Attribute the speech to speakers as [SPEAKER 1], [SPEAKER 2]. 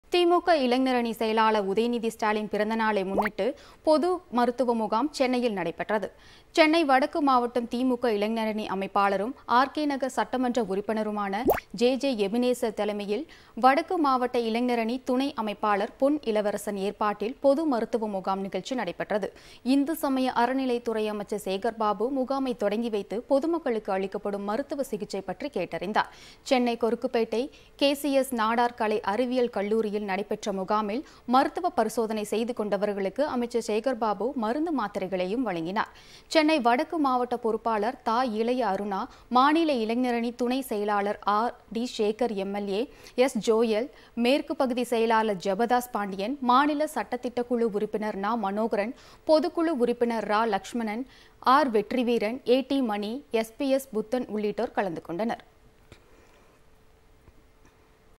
[SPEAKER 1] திமுக இளைஞரணி செயலாளர் உதயநிதி ஸ்டாலின் பிறந்தநாளை முன்னிட்டு பொது மருத்துவ முகாம் சென்னையில் நடைபெற்றது சென்னை வடக்கு மாவட்டம் திமுக இளைஞரணி அமைப்பாளரும் ஆர்கே நகர் சட்டமன்ற உறுப்பினருமான ஜே ஜே எபினேசர் தலைமையில் வடக்கு மாவட்ட இளைஞரணி துணை அமைப்பாளர் பொன் இளவரசன் ஏற்பாட்டில் பொது மருத்துவ முகாம் நிகழ்ச்சி நடைபெற்றது இந்து சமய அறநிலைத்துறை அமைச்சர் சேகர் பாபு முகாமை தொடங்கி வைத்து பொதுமக்களுக்கு அளிக்கப்படும் மருத்துவ சிகிச்சை பற்றி கேட்டறிந்தார் சென்னை கொருக்குப்பேட்டை கேசிஎஸ் நாடார் கலை அறிவியல் கல்லூரியில் நடைபெற்ற முகாமில் மருத்துவ பரிசோதனை செய்து கொண்டவர்களுக்கு அமைச்சர் சேகர் பாபு மருந்து மாத்திரைகளையும் வழங்கினார் சென்னை வடக்கு மாவட்ட பொறுப்பாளர் தா இளைய அருணா மாநில இளைஞரணி துணை செயலாளர் R D Sekar MLA S Joel மேற்கு பகுதி செயலாளர் ஜெபதாஸ் பாண்டியன் மாநில சட்டத்திட்ட குழு உறுப்பினர் நா மனோகரன் பொதுக்குழு உறுப்பினர் ரா Lakshmanan R Vetriveeran A D Mani SPS Puthan உள்ளிட்டோர் கலந்து கொண்டனர்